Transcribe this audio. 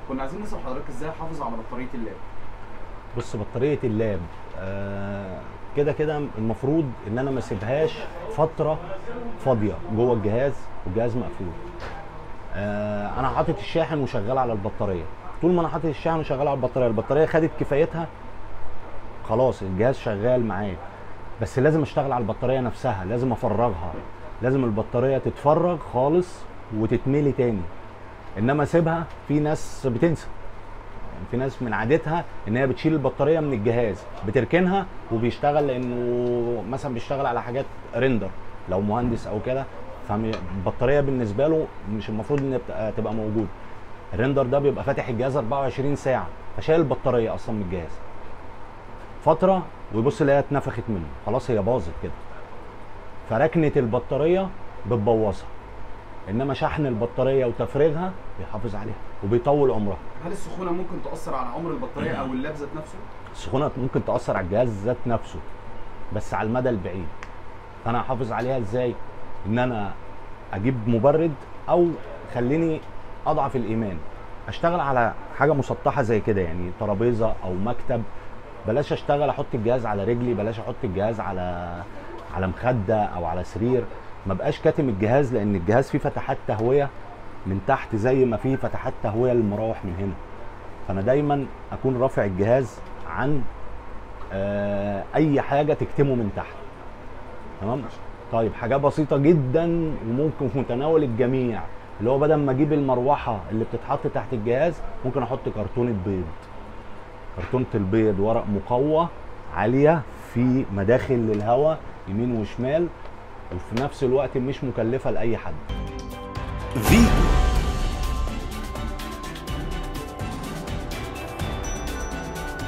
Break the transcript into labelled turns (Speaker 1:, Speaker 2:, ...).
Speaker 1: كنا عايزين نسال حضرتك ازاي احافظ على بطاريه اللاب
Speaker 2: بص بطاريه اللاب آه، كده كده المفروض ان انا ما اسيبهاش فتره فاضيه جوه الجهاز والجهاز مقفول آه، انا حاطط الشاحن وشغال على البطاريه طول ما انا حاطط الشاحن وشغال على البطاريه البطاريه خدت كفايتها خلاص الجهاز شغال معايا بس لازم اشتغل على البطاريه نفسها لازم افرغها لازم البطاريه تتفرغ خالص وتتملي تاني انما اسيبها في ناس بتنسى يعني في ناس من عادتها ان هي بتشيل البطاريه من الجهاز بتركنها وبيشتغل لانه مثلا بيشتغل على حاجات ريندر لو مهندس او كده فالبطاريه بالنسبه له مش المفروض ان تبقى- تبقى موجوده الريندر ده بيبقى فاتح الجهاز 24 ساعه فشايل البطاريه اصلا من الجهاز فتره ويبص يلاقيها اتنفخت منه خلاص هي باظت كده فركنه البطاريه بتبوظها انما شحن البطاريه وتفريغها بيحافظ عليها وبيطول عمرها
Speaker 1: هل السخونه ممكن تاثر على عمر البطاريه او اللاب ذات نفسه
Speaker 2: السخونه ممكن تاثر على الجهاز ذات نفسه بس على المدى البعيد فانا احافظ عليها ازاي ان انا اجيب مبرد او خليني اضعف الايمان اشتغل على حاجه مسطحه زي كده يعني ترابيزه او مكتب بلاش اشتغل احط الجهاز على رجلي بلاش احط الجهاز على على مخده او على سرير ما بقاش كاتم الجهاز لان الجهاز فيه فتحات تهويه من تحت زي ما فيه فتحات تهويه للمراوح من هنا فانا دايما اكون رافع الجهاز عن آه، اي حاجه تكتمه من تحت تمام طيب حاجه بسيطه جدا وممكن في متناول الجميع اللي هو بدل ما اجيب المروحه اللي بتتحط تحت الجهاز ممكن احط كرتونه بيض كرتونه البيض ورق مقوى عاليه في مداخل للهواء يمين وشمال وفي نفس الوقت مش مكلفه لاي حد
Speaker 3: فيتو